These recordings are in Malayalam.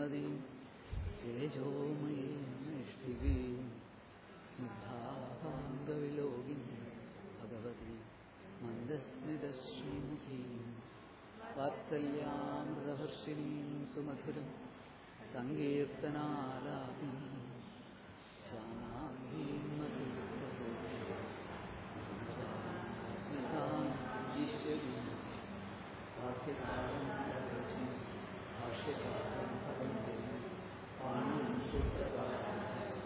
നിർമ്മതീം തേജോമയീം നൈഷ്ഠികീം സ്നിഗ്ധാഭാംഗവിലോകിനി ഭഗവതി മന്ദസ്മിതശ്രീമുഖീം വാത്സല്യാമൃതഹർഷിണീം സുമധുരം സങ്കീർത്തനാലാപീം ശ്യാമാംഗീം മധുരസൂത്രം ഈശ്വരീം ഭാഗ്യകാരം രചിം ഭാഷ്യകാരം ഭവന്തേ പാണിം സൂത്രകാരം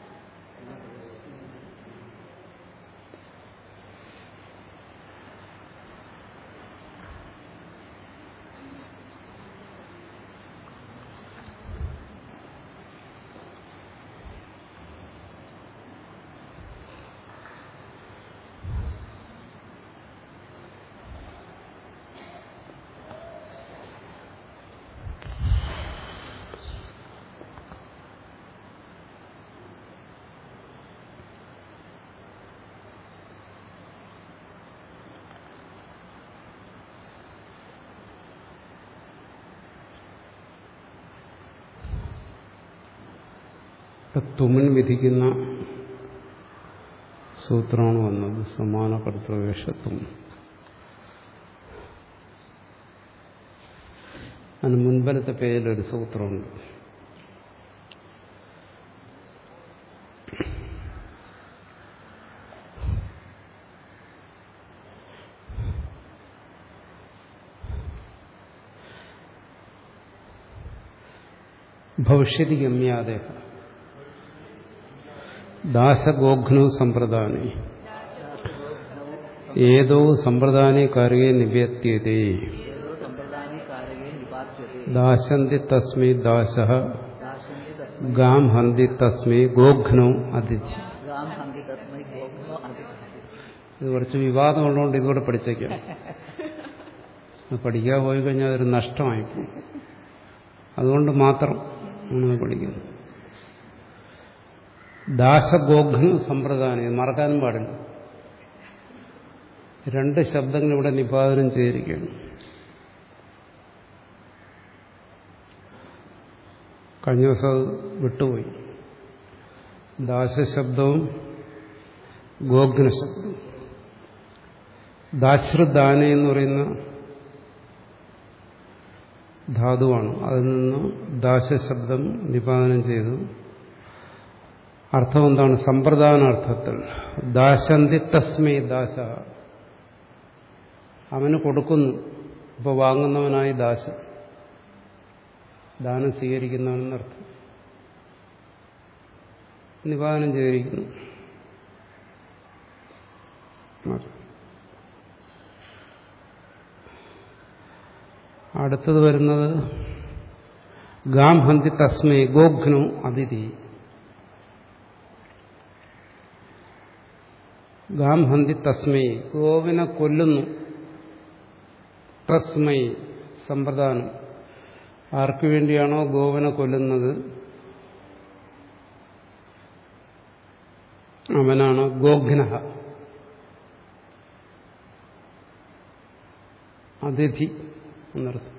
തുമൻ വിധിക്കുന്ന സൂത്രമാണ് വന്നത് സമാന കർത്തവേഷത്വം അതിന് മുൻപലത്തെ പേജിലൊരു സൂത്രമുണ്ട് ഭവിഷ്യതി ഗമ്യാദേഹ ദാസഗോഘ്നു സമ്പ്രദാനെ ഏതോ സമ്പ്രദാനെ കാരകെ നിവേദ്യത്തെ ഏതോ സമ്പ്രദാനി കാരകേ നിപാത്യത്തെ ദാശന്തി തസ്മൈ ദാശ ദാശന്തി തസ്മൈ ഗാം ഹന്തി തസ്മൈ ഗോഘ്നോ അതിഥി ഗാം ഹന്തി തസ്മൈ ഗോപനോ അതി ഇത് കുറച്ച് വിവാദമുള്ളതുകൊണ്ട് ഇതുകൂടെ പഠിച്ചേക്കാം അത് പഠിക്കാൻ പോയി കഴിഞ്ഞാൽ അതൊരു നഷ്ടമായിപ്പോകും അതുകൊണ്ട് മാത്രം നമ്മൾ പഠിക്കുന്നു ദാസഗോഘ്ന സമ്പ്രദാനം ഇത് മറക്കാനും പാടില്ല രണ്ട് ശബ്ദങ്ങൾ ഇവിടെ നിപാതനം ചെയ്തിരിക്കുകയാണ് കഴിഞ്ഞ ദിവസം അത് വിട്ടുപോയി ദാസശബ്ദവും ഗോഘ്ന ശബ്ദവും ദാശ്രുദാന എന്ന് പറയുന്ന ധാതുവാണ് അതിൽ നിന്ന് ദാശശബ്ദം നിപാതനം ചെയ്തു അർത്ഥം എന്താണ് സമ്പ്രദാനാർത്ഥത്തിൽ ദാശന്തി തസ്മൈ ദാശ അവന് കൊടുക്കുന്നു ഇപ്പൊ വാങ്ങുന്നവനായി ദാശ ദാനം സ്വീകരിക്കുന്നവനെന്നർത്ഥം നിപാതനം ചെയ്തിരിക്കുന്നു അടുത്തത് വരുന്നത് ഗാം ഹന്തി തസ്മൈ ഗോഘ്നു അതിഥി ഗാം ഹന്തി തസ്മൈ ഗോവിനെ കൊല്ലുന്നു തസ്മൈ സമ്പ്രദാനം ആർക്കു വേണ്ടിയാണോ ഗോവിനെ കൊല്ലുന്നത് അവനാണ് ഗോഘ്ന അതിഥി എന്നർത്ഥം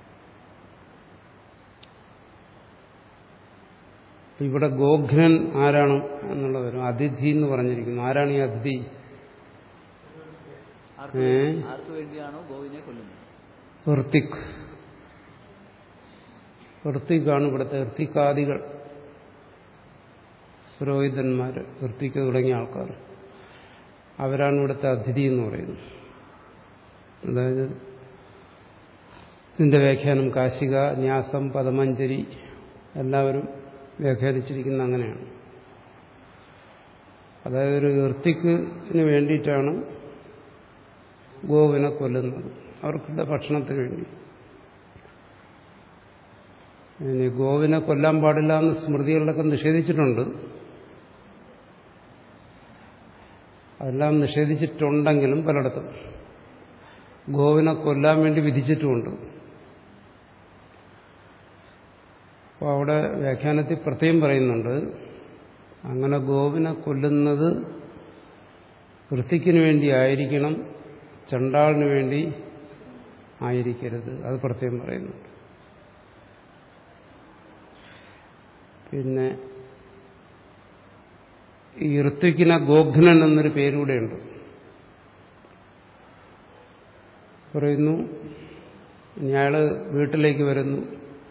ഇവിടെ ഗോഘ്നൻ ആരാണ് എന്നുള്ളത് വരും അതിഥി എന്ന് പറഞ്ഞിരിക്കുന്നു ആരാണ് ഈ അതിഥി ആർക്ക് ഏ? ആർക്ക് വേണ്ടിയാണോ ഗോവിനെ കൊല്ലുന്നത് ഋത്തിക് ഋത്തിക്കാണ് ഇവിടുത്തെ ഋത്തിക്കാദികൾ പുരോഹിതന്മാര് ഋത്തിക്ക് തുടങ്ങിയ ആൾക്കാർ അവരാണ് ഇവിടുത്തെ അതിഥി എന്ന് പറയുന്നത് അതായത് ഇതിന്റെ വ്യാഖ്യാനം കാശിക ന്യാസം പദമഞ്ജരി എല്ലാവരും വ്യാഖ്യാനിച്ചിരിക്കുന്ന അങ്ങനെയാണ് അതായത് ഒരു ഋത്തിക്കിന് വേണ്ടിയിട്ടാണ് ഗോവിനെ കൊല്ലുന്നത് അവർക്കുള്ള ഭക്ഷണത്തിന് വേണ്ടി ഇനി ഗോവിനെ കൊല്ലാൻ പാടില്ല എന്ന് സ്മൃതികളിലൊക്കെ നിഷേധിച്ചിട്ടുണ്ട് അതെല്ലാം നിഷേധിച്ചിട്ടുണ്ടെങ്കിലും പലയിടത്തും ഗോവിനെ കൊല്ലാൻ വേണ്ടി വിധിച്ചിട്ടുമുണ്ട് അപ്പോൾ അവിടെ വ്യാഖ്യാനത്തിൽ പ്രത്യേകം പറയുന്നുണ്ട് അങ്ങനെ ഗോവിനെ കൊല്ലുന്നത് വൃത്തിക്കിന് വേണ്ടി ആയിരിക്കണം ചണ്ടാളിന് വേണ്ടി ആയിരിക്കരുത് അത് പ്രത്യേകം പറയുന്നുണ്ട് പിന്നെ ഈ ഋത്വിക്കിന ഗോഘ്നൻ എന്നൊരു പേരൂടെയുണ്ട് പറയുന്നു ഇനി അയാള് വീട്ടിലേക്ക് വരുന്നു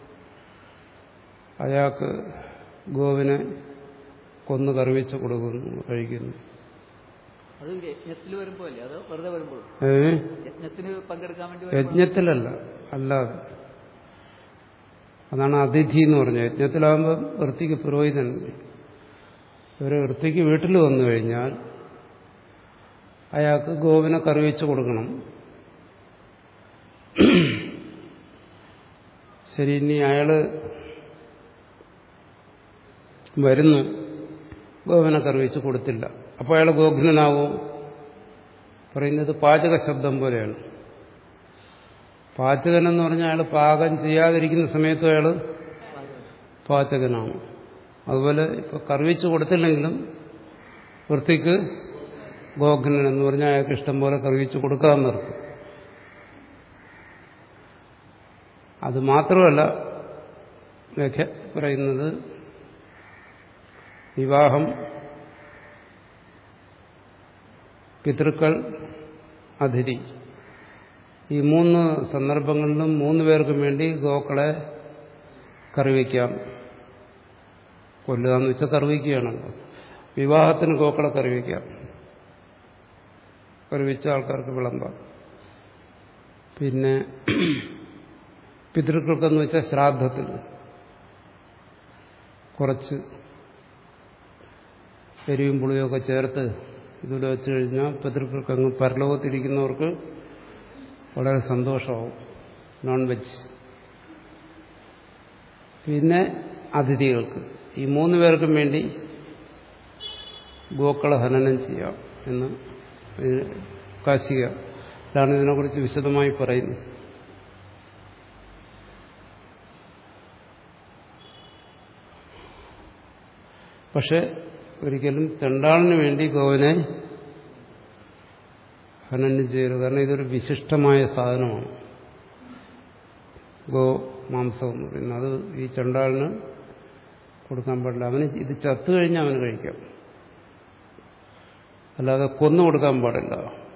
അയാൾക്ക് ഗോവിനെ കൊന്നു കറിവെച്ച് കൊടുക്കുന്നു കഴിക്കുന്നു അത് യജ്ഞത്തിൽ വരുമ്പോ അല്ലേ അതോ വെറുതെ വരുമ്പോഴും ഏ യജ്ഞത്തിന് പങ്കെടുക്കാൻ വേണ്ടി വരുമ്പോ യജ്ഞത്തിലല്ല അല്ലാതെ അതാണ് അതിഥി എന്ന് പറഞ്ഞത് യജ്ഞത്തിലാകുമ്പോൾ വൃത്തിക്ക് പുരോഹിതൻ ഒരു വൃത്തിക്ക് വീട്ടിൽ വന്നു കഴിഞ്ഞാൽ അയാൾക്ക് ഗോവിനെ കറിവെച്ച് കൊടുക്കണം ശരി ഇനി അയാള് വരുന്നു ഗോവിനെ കറിവെച്ച് കൊടുത്തില്ല അപ്പോൾ അയാൾ ഗോഘ്നനാവും പറയുന്നത് പാചക ശബ്ദം പോലെയാണ് പാചകൻ എന്ന് പറഞ്ഞാൽ അയാൾ പാകം ചെയ്യാതിരിക്കുന്ന സമയത്ത് അയാൾ പാചകനാണ് അതുപോലെ ഇപ്പൊ കറിവെച്ച് കൊടുത്തില്ലെങ്കിലും വൃത്തിക്ക് ഗോഘ്നൻ എന്ന് പറഞ്ഞാൽ അയാൾക്ക് ഇഷ്ടം പോലെ കറിവെച്ച് കൊടുക്കാമെന്ന് നിർത്തും അത് മാത്രമല്ല വ്യാഖ്യ പറയുന്നത് വിവാഹം പിതൃക്കൾ അതിഥി ഈ മൂന്ന് സന്ദർഭങ്ങളിലും മൂന്ന് പേർക്കും വേണ്ടി ഗോക്കളെ കറിവയ്ക്കാം കൊല്ലുക എന്ന് വെച്ചാൽ കറിവയ്ക്കുകയാണല്ലോ വിവാഹത്തിന് ഗോക്കളെ കറിവയ്ക്കാം കറിവെച്ച ആൾക്കാർക്ക് വിളമ്പാം പിന്നെ പിതൃക്കൾക്കെന്ന് വെച്ചാൽ ശ്രാദ്ധത്തിൽ കുറച്ച് എരിവും പുളിയൊക്കെ ചേർത്ത് ഇതിൽ വെച്ച് കഴിഞ്ഞാൽ പിതൃക്കൾക്ക് അങ്ങ് പരലോകത്തിരിക്കുന്നവർക്ക് വളരെ സന്തോഷമാവും നോൺ വെജ് പിന്നെ അതിഥികൾക്ക് ഈ മൂന്ന് പേർക്കും വേണ്ടി ഗോക്കള ഹനനം ചെയ്യാം എന്ന് കാശിക ഇതാണ് ഇതിനെക്കുറിച്ച് വിശദമായി പറയുന്നത് പക്ഷെ ഒരിക്കലും ചെണ്ടാളിന് വേണ്ടി ഗോവിനെ ഹനനം ചെയ്യരുത് കാരണം ഇതൊരു വിശിഷ്ടമായ സാധനമാണ് ഗോ മാംസം എന്ന് പറയുന്നത് അത് ഈ ചെണ്ടാളിന് കൊടുക്കാൻ പാടില്ല അവന് ഇത് ചത്തു കഴിഞ്ഞാൽ അവന് കഴിക്കാം അല്ലാതെ കൊന്നു കൊടുക്കാൻ പാടില്ല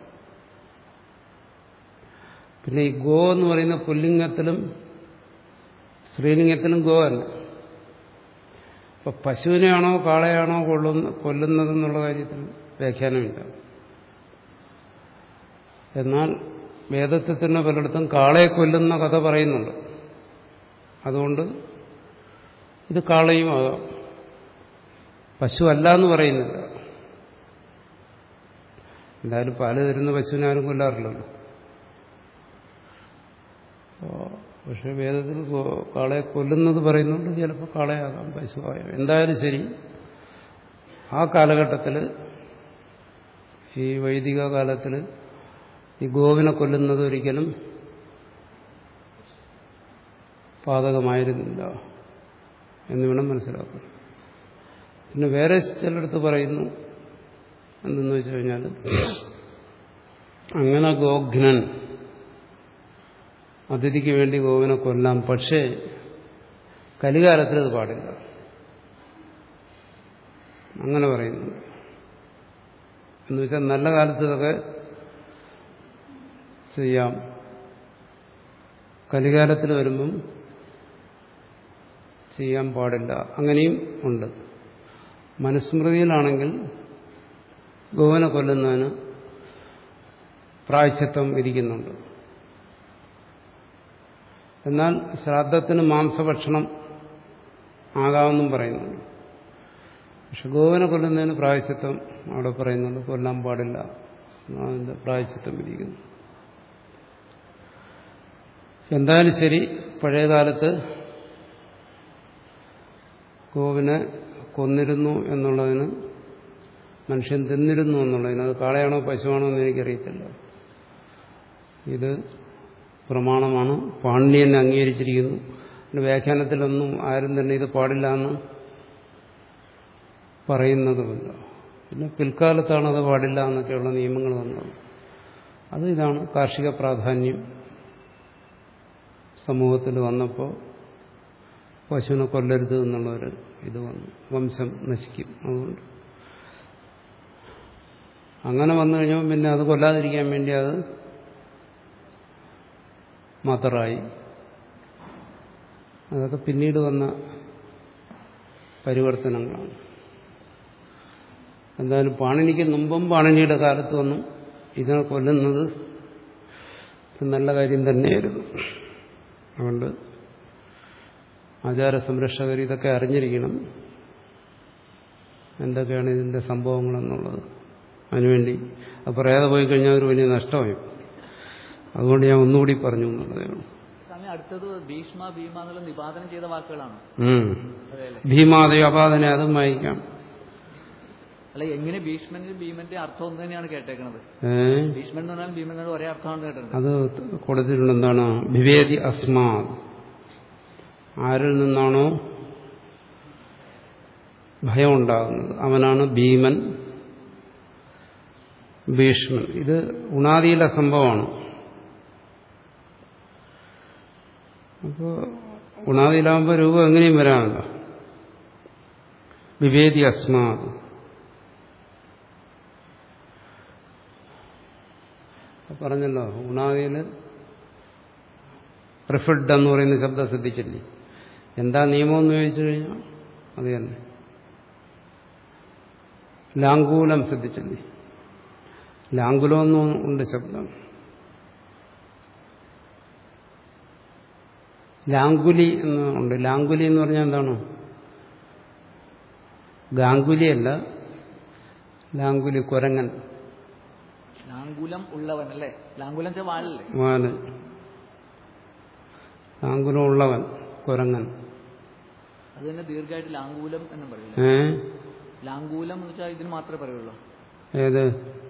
പിന്നെ ഈ ഗോ എന്ന് പറയുന്ന പുല്ലിംഗത്തിലും സ്ത്രീലിംഗത്തിലും ഗോ തന്നെ ഇപ്പൊ പശുവിനെയാണോ കാളയാണോ കൊള്ളുന്ന കൊല്ലുന്നതെന്നുള്ള കാര്യത്തിൽ വ്യാഖ്യാനമില്ല എന്നാൽ വേദത്തിൽ തന്നെ പലയിടത്തും കാളയെ കൊല്ലുന്ന കഥ പറയുന്നുണ്ട് അതുകൊണ്ട് ഇത് കാളയും ആകാം പശു അല്ല എന്ന് പറയുന്നില്ല എന്തായാലും പാല് തരുന്ന പശുവിനെ ആരും കൊല്ലാറില്ലല്ലോ പക്ഷെ വേദത്തിൽ കാളയെ കൊല്ലുന്നത് പറയുന്നുണ്ട് ചിലപ്പോൾ കാളയാകാം പശുവാകാം എന്തായാലും ശരി ആ കാലഘട്ടത്തിൽ ഈ വൈദിക കാലത്തിൽ ഈ ഗോവിനെ കൊല്ലുന്നത് ഒരിക്കലും പാതകമായിരുന്നില്ല എന്ന് വേണം മനസ്സിലാക്കാൻ പിന്നെ വേറെ ചിലടത്ത് പറയുന്നു എന്തെന്ന് വെച്ച് കഴിഞ്ഞാൽ അങ്ങനെ ഗോഘ്നൻ അതിഥിക്ക് വേണ്ടി ഗോവിനെ കൊല്ലാം പക്ഷേ കലികാലത്തിൽ അത് പാടില്ല അങ്ങനെ പറയുന്നു എന്ന് വെച്ചാൽ നല്ല കാലത്ത് ഇതൊക്കെ ചെയ്യാം കലികാലത്തിൽ വരുമ്പം ചെയ്യാൻ പാടില്ല അങ്ങനെയും ഉണ്ട് മനുസ്മൃതിയിലാണെങ്കിൽ ഗോവനെ കൊല്ലുന്നതിന് പ്രായച്ചിത്തം ഇരിക്കുന്നുണ്ട് എന്നാൽ ശ്രാദ്ധത്തിന് മാംസഭക്ഷണം ആകാമെന്നും പറയുന്നുണ്ട് പക്ഷെ ഗോവനെ കൊല്ലുന്നതിന് പ്രായച്ചിത്തം അവിടെ പറയുന്നുണ്ട് കൊല്ലാൻ പാടില്ല അതിന്റെ പ്രായച്ചിത്തം ഇരിക്കുന്നു എന്തായാലും ശരി പഴയകാലത്ത് ഗോവിനെ കൊന്നിരുന്നു എന്നുള്ളതിന് മനുഷ്യൻ തിന്നിരുന്നു എന്നുള്ളതിന് അത് കാളയാണോ പശുവാണോ എന്ന് എനിക്കറിയത്തില്ല ഇത് പ്രമാണമാണ് പാണ്ഡ്യൻ അംഗീകരിച്ചിരിക്കുന്നു പിന്നെ വ്യാഖ്യാനത്തിലൊന്നും ആരും തന്നെ ഇത് പാടില്ല എന്ന് പറയുന്നതുമില്ല പിന്നെ പിൽക്കാലത്താണ് അത് പാടില്ല എന്നൊക്കെയുള്ള നിയമങ്ങൾ വന്നത് അത് ഇതാണ് കാർഷിക പ്രാധാന്യം സമൂഹത്തിൽ വന്നപ്പോൾ പശുവിനെ കൊല്ലരുത് എന്നുള്ളൊരു ഇത് വന്നു വംശം നശിക്കും അതുകൊണ്ട് അങ്ങനെ വന്നു കഴിഞ്ഞപ്പോൾ പിന്നെ അത് കൊല്ലാതിരിക്കാൻ വേണ്ടി അത് മതറായി അതൊക്കെ പിന്നീട് വന്ന പരിവർത്തനങ്ങളാണ് എന്തായാലും പാണിനിക്ക് മുമ്പും പാണിനിയുടെ കാലത്ത് വന്നു ഇതിനെ കൊല്ലുന്നത് നല്ല കാര്യം തന്നെയായിരുന്നു അതുകൊണ്ട് ആചാര സംരക്ഷകർ ഇതൊക്കെ അറിഞ്ഞിരിക്കണം എന്തൊക്കെയാണ് ഇതിന്റെ സംഭവങ്ങളെന്നുള്ളത് അതിനുവേണ്ടി അത് പറയാതെ പോയി കഴിഞ്ഞാൽ ഒരു വലിയ നഷ്ടമായി അതുകൊണ്ട് ഞാൻ ഒന്നുകൂടി പറഞ്ഞു എന്നുള്ളതേ ഉള്ളൂ സ്വാമി അടുത്തത് ഭീഷ്മ ഭീമ എന്നുള്ള നിപാതനം ചെയ്ത വാക്കുകളാണ് ഉം. അതെ അല്ലേ ഭീമാദയോ അപാദനെ അതും വായിക്കാം അല്ല എങ്ങനെ ഭീഷ്മന്റെ ഭീമന്റെ അർത്ഥം ഒന്ന് തന്നെയാണ് കേട്ടേക്കണത് ഏ ഭീഷ്മൻ എന്ന് പറഞ്ഞാൽ ഭീമൻ എന്ന് ഒരേ അർത്ഥമാണ് കേട്ടത് അത് കൊടുത്തിട്ടുണ്ട് എന്താണ് വിവേദി അസ്മാ ആരിൽ നിന്നാണോ ഭയം ഉണ്ടാകുന്നത് അവനാണ് ഭീമൻ ഭീഷ്മൻ ഇത് ഉണാദിയിലെ സംഭവമാണ് അപ്പോൾ ഉണാദിയിലാകുമ്പോൾ രൂപം എങ്ങനെയും വരാമല്ലോ വിവേദി അസ്മാ പറഞ്ഞല്ലോ ഉണാദിയിൽ പ്രിഫിഡ് എന്ന് പറയുന്ന ശബ്ദം ശ്രദ്ധിച്ചില്ലേ എന്താ നിയമം എന്ന് ചോദിച്ചു കഴിഞ്ഞാൽ അത് തന്നെ ലാങ്കൂലം ശ്രദ്ധിച്ചില്ലേ ലാങ്കുലം എന്നും ഉണ്ട് ശബ്ദം ലാങ്കുലി എന്ന് ഉണ്ട് ലാങ്കുലി എന്ന് പറഞ്ഞാൽ എന്താണ് ഗാംഗുലി അല്ല ലാങ്കുലി കുരങ്ങൻ ലാങ്കുലം ഉള്ളവൻ അല്ലേ ലാങ്കുലം വെച്ചാൽ വാളല്ലേ വാല് ലാങ്കുലം ഉള്ളവൻ കുരങ്ങൻ അത് തന്നെ ദീർഘമായിട്ട് ലാങ്കൂലം എന്നും പറയില്ല ഏ ലാങ്കൂലം എന്ന് വെച്ചാൽ ഇതിന് മാത്രമേ പറയുള്ളൂ ഏത്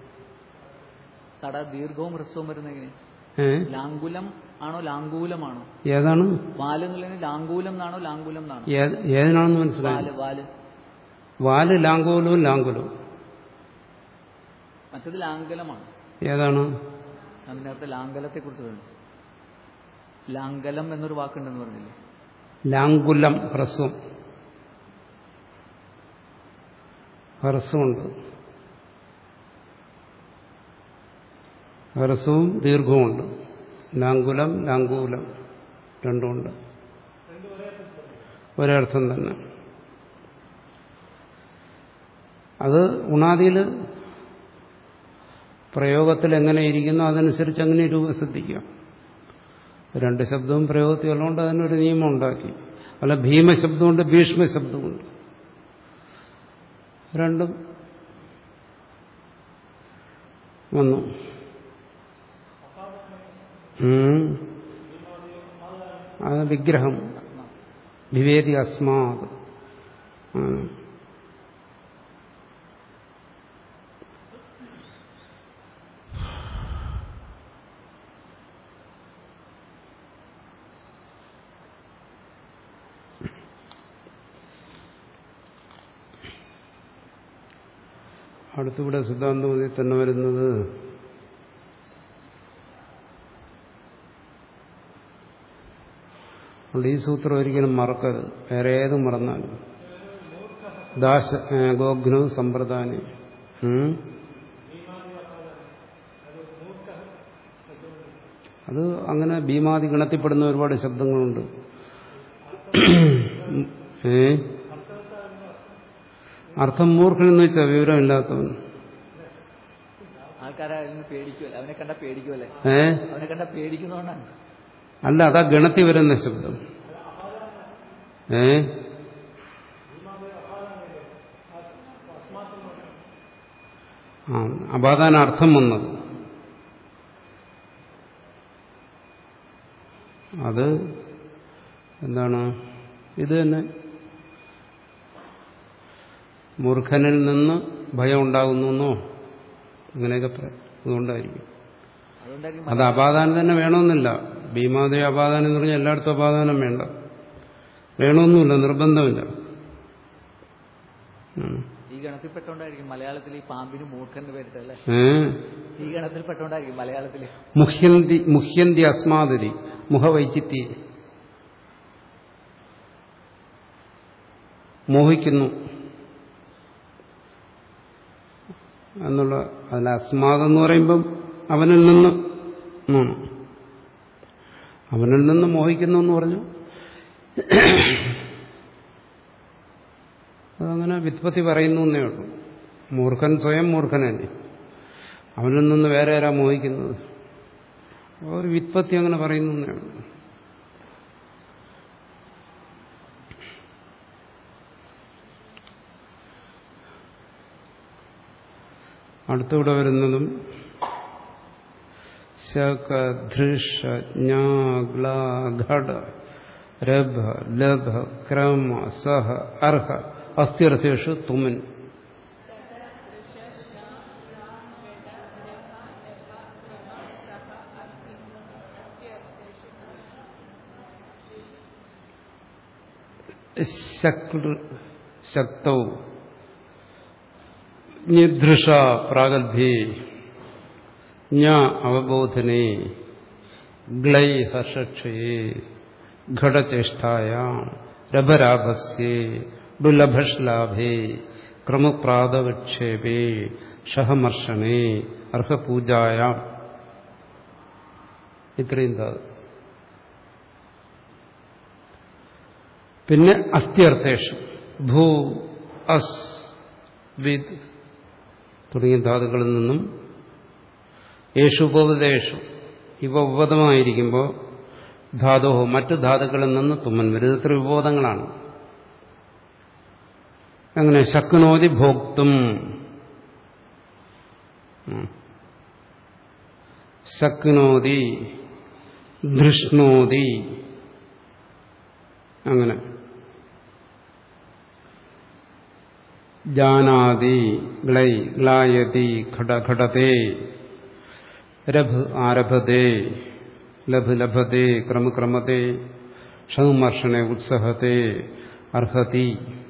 തട ദീർഘവും ഹ്രസ്വവും വരുന്ന എങ്ങനെ ഏ ലാങ്കുലം ആണോ ലാങ്കൂലമാണോ ഏതാണ് വാല് എന്നുള്ളതിന് ലാങ്കൂലം എന്നാണോ ലാങ്കുലം എന്നാണോ ഏത് ഏതിനാണെന്ന് മനസ്സിലായി വാല് വാല് വാല് ലാങ്കൂലവും ലാങ്കുലവും മറ്റത് ലാങ്കലമാണ് ഏതാണ് സ്വാമി നേരത്തെ ലാങ്കലത്തെ കുറിച്ച് പറഞ്ഞു ലാങ്കലം എന്നൊരു വാക്കുണ്ടെന്ന് പറഞ്ഞില്ലേ ലാങ്കുലം ഹ്രസ്വം ഹ്രസ്വമുണ്ട് ഹ്രസ്വവും ദീർഘവുമുണ്ട് ലാങ്കുലം ലാങ്കൂലം രണ്ടുമുണ്ട് ഒരർത്ഥം തന്നെ അത് ഉണാദിയിൽ പ്രയോഗത്തിൽ എങ്ങനെ ഇരിക്കുന്നു അതനുസരിച്ച് അങ്ങനെ രൂപസിദ്ധിക്കാം രണ്ട് ശബ്ദവും പ്രയോഗത്തിൽ ഉള്ളതുകൊണ്ട് അതിനൊരു നിയമം ഉണ്ടാക്കി അല്ല ഭീമശബ്ദമുണ്ട് ഭീഷ്മശബ്ദമുണ്ട് രണ്ടും വന്നു ഉം. അത് വിഗ്രഹം വിവേദി അസ്മാത് ആണ്. അടുത്തിവിടെ സിദ്ധാന്തമതി തന്നെ വരുന്നത് അതുകൊണ്ട് ഈ സൂത്രം ഒരിക്കലും മറക്കരുത് വേറെ ഏതും മറന്നാലും ദാശ ഗോഘ്നു സമ്പ്രദാനി ഉം? അത് അങ്ങനെ ഭീമാദി ഗണത്തിൽപ്പെടുന്ന ഒരുപാട് ശബ്ദങ്ങളുണ്ട് ഏ അർത്ഥം മൂർഖനെന്ന് വെച്ചാൽ വിവരമില്ലാത്തവൻ ആൾക്കാരെ അതിൽ നിന്ന് പേടിക്കുമല്ലേ അവനെ കണ്ട പേടിക്കുമല്ലേ ഏ അവനെ കണ്ട പേടിക്കുന്നതുകൊണ്ടാണ് അല്ല അതാ ഗണത്തിൽ വരുന്ന ശബ്ദം ഏ ആ അപാദാന അർത്ഥം വന്നത് അത് എന്താണ് ഇത് തന്നെ മൂർഖനിൽ നിന്ന് ഭയം ഉണ്ടാകുന്നു എന്നോ അങ്ങനെയൊക്കെ പറയാം അതുകൊണ്ടായിരിക്കും അതുകൊണ്ടായിരിക്കും അത് അപാദാനം തന്നെ വേണമെന്നില്ല ഭീമാദേവി അപാദാനം എന്ന് പറഞ്ഞാൽ എല്ലായിടത്തും അപാദാനം വേണ്ട വേണമെന്നുമില്ല നിർബന്ധമില്ല ഉം. ഈ ഗണത്തിൽപ്പെട്ടുകൊണ്ടായിരിക്കും മലയാളത്തിൽ ഈ പാമ്പിന് മൂർഖന്റെ പേരിട്ടല്ലേ ഏ? ഈ ഗണത്തിൽപ്പെട്ടുകൊണ്ടായിരിക്കും മലയാളത്തിൽ മുഹ്യന്തി മുഹ്യന്തി അസ്മാതിരി മുഖവൈചിത്തി മോഹിക്കുന്നു എന്നുള്ള അതിൽ അസ്മാതെന്ന് പറയുമ്പം അവനിൽ നിന്ന് എന്നാണ് അവനിൽ നിന്ന് മോഹിക്കുന്നു എന്ന് പറഞ്ഞു അതങ്ങനെ വിത്പത്തി പറയുന്നു എന്നേ ഉള്ളൂ മൂർഖൻ സ്വയം മൂർഖനല്ലേ അവനിൽ നിന്ന് വേറെ ആരാ മോഹിക്കുന്നത് ഒരു വിത്പത്തി അങ്ങനെ പറയുന്നു എന്നേ ഉള്ളൂ അടുത്തൂടെ വരുന്നതും ശക ധൃഷ ജ്ഞ ഘട രഭ ലഭ ക്രമ സഹ അർഹ അസ്ഥ്യർത്ഥേഷു തുമൻ ശക്തൗ നിധൃഷ പ്രാഗൽഭ്യേ ജ്ഞ അവബോധനെ ഗ്ലൈ ഹർഷക്ഷയേ ഘടചേഷ്ടായാം രഭരാഭസ്യേ ഡുലഭശ്ലാഭേ ക്രമപ്രാദവിക്ഷേപേ ഷഹമർഷണേ അർഹപൂജായാം ഇത്രയും താത് പിന്നെ അസ്ഥ്യർത്ഥേഷു ഭൂ അസ് വിദ് തുടങ്ങിയ ധാതുക്കളിൽ നിന്നും യേശു ഉപപദേശു ഇവ ഉപപദമായിരിക്കുമ്പോൾ ധാതുഹോ മറ്റു ധാതുക്കളിൽ നിന്ന് തുമ്മൻ വരും ഇത്ര വിബോധങ്ങളാണ് അങ്ങനെ ശക്നോതി ഭോക്തും ശക്നോതി ധൃഷ്ണോതി അങ്ങനെ ജാനാതി ഗ്ലൈ ഗ്ലായതി ഘടഘടത്തെ രഭ് ആരഭത്തെ ലഭ് ലഭത്തെ ക്രമക്രമത്തെ ഷമർഷണെ ഉത്സഹത്തെ അർഹതി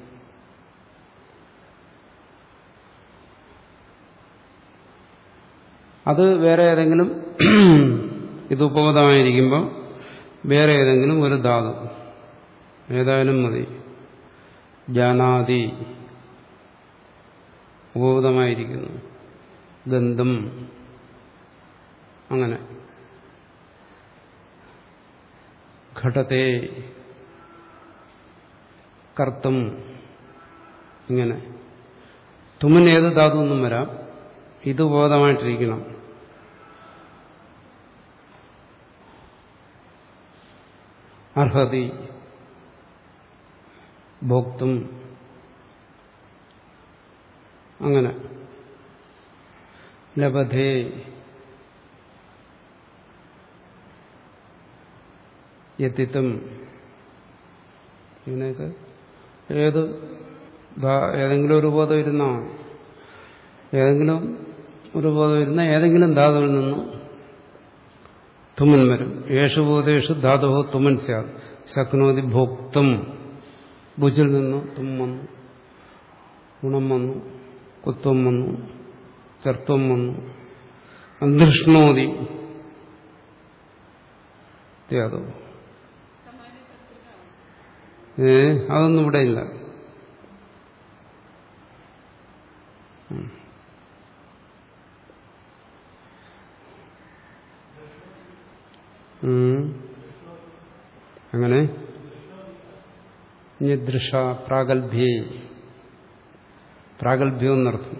അത് വേറെ ഏതെങ്കിലും ഇത് ഉപബോധമായിരിക്കുമ്പോൾ വേറെ ഏതെങ്കിലും ഒരു ധാതു ഏതായാലും മതി ജാനാതി ഉപബോധമായിരിക്കുന്നു ഗന്ധം അങ്ങനെ ഘടത്തെ കർത്തും ഇങ്ങനെ തുമ്മൻ ഏത് ധാതു ഒന്നും വരാം ഇത് ബോധമായിട്ടിരിക്കണം അർഹതി ഭോക്തും അങ്ങനെ ലഭധേ യത്തിത്വം ഇങ്ങനെയൊക്കെ ഏത് ഏതെങ്കിലും ഒരു ബോധം ഇരുന്നാ ഏതെങ്കിലും ഒരു ബോധം ഇരുന്ന ഏതെങ്കിലും ധാതുവിൽ നിന്നും തുമൻ വരും യേശുബോധേഷു ധാതു തുമൻ സ്യാത് ശക്നോതി ഭോക്തും ഭുജിൽ നിന്ന് തും വന്നു ഗുണം വന്നു കുത്വം വന്നു ചർത്തം വന്നു അന്തൃഷ്ണോതി യാതോ ഏ അതൊന്നും ഇവിടെ ഇല്ല അങ്ങനെ നിദൃഷ പ്രാഗൽഭ്യേ പ്രാഗൽഭ്യം എന്നർത്ഥം